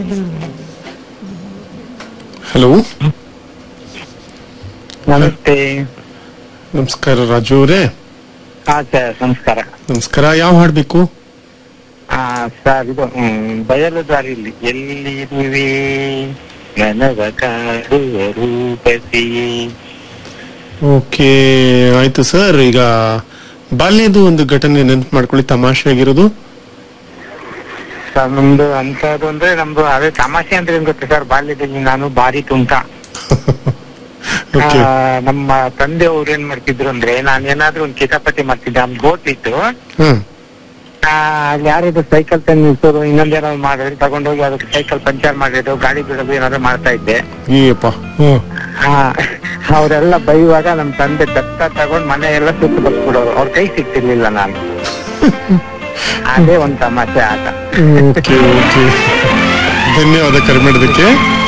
hello ನಮಸ್ತೆ ನಮಸ್ಕಾರ ರಾಜು ಅವರೇ ಹಾ ಸರ್ ನಮಸ್ಕಾರ ನಮಸ್ಕಾರ ಯಾವ ಹಾಡ್ಬೇಕು ಹಾ ಸರ್ ಇದು ಹ್ಮ್, ಬಯಲು ದಾರಿಯಲ್ಲಿ ಎಲ್ಲಿರುವೆ ನನಗ ಕಾಡುವ ರೂಪಸಿ ಓಕೆ ಆಯ್ತು ಸರ್ ಈಗ ಬಾಲ್ಯದ ಒಂದು ಘಟನೆ ನೆನಪು ಮಾಡ್ಕೊಳ್ಳಿ ತಮಾಷೆ ಆಗಿರೋದು ಸರ್ ನಮ್ದು ಅಂತದ್ದು ಅಂದ್ರೆ ನಮ್ದು ಅದೇ ತಮಾಷೆ ಅಂದ್ರೆ ಏನ್ ಗೊತ್ತಾ ಸರ್ ಬಾಲ್ಯದಲ್ಲಿ ನಾನು ಭಾರಿ ತುಂಟ ಓಕೆ ಆ, ನಮ್ಮ ತಂದೆ ಅವ್ರು ಏನ್ ಮಾಡ್ತಿದ್ರು ಅಂದ್ರೆ ನಾನು ಏನಾದ್ರೂ ಒಂದ್ ಕಿತಾಪತಿ ಮಾಡ್ತಿದ್ದೆ ನಮ್ ಗೋಟ್ಲಿತ್ತು ಹ್ಮ್ ಆ, ಅಲ್ಲಿ ಯಾರಿದ್ರು ಸೈಕಲ್ ತಂದು ನಿಲ್ಸೋದು ಇನ್ನೊಂದೇನಾದ್ರು ಮಾಡಿದ್ರೆ ತಗೊಂಡೋಗಿ ಅದಕ್ಕೆ ಸೈಕಲ್ ಪಂಚರ್ ಮಾಡಿದ್ದು ಗಾಡಿ ಬಿಡೋದು ಏನಾದ್ರು ಮಾಡ್ತಾ ಇದ್ದೆ ಏಯಪ್ಪ ಹ್ಮ್ ಆ, ಅವರೆಲ್ಲ ಬೈಯುವಾಗ ನಮ್ ತಂದೆ ದತ್ತ ತಗೊಂಡ್ ಮನೆ ಎಲ್ಲ ಸುತ್ತು ಬರ್ಸ್ಬಿಡೋರು ಅವ್ರ ಕೈ ಸಿಗ್ತಿರ್ಲಿಲ್ಲ ನಾನು ಅದೇ ಒಂದ್ ತಮಾಷೆ ಆಟ ಓಕೆ ಓಕೆ ಧನ್ಯವಾದ ಕರೆ ಮಾಡಿದ್ದಕ್ಕೆ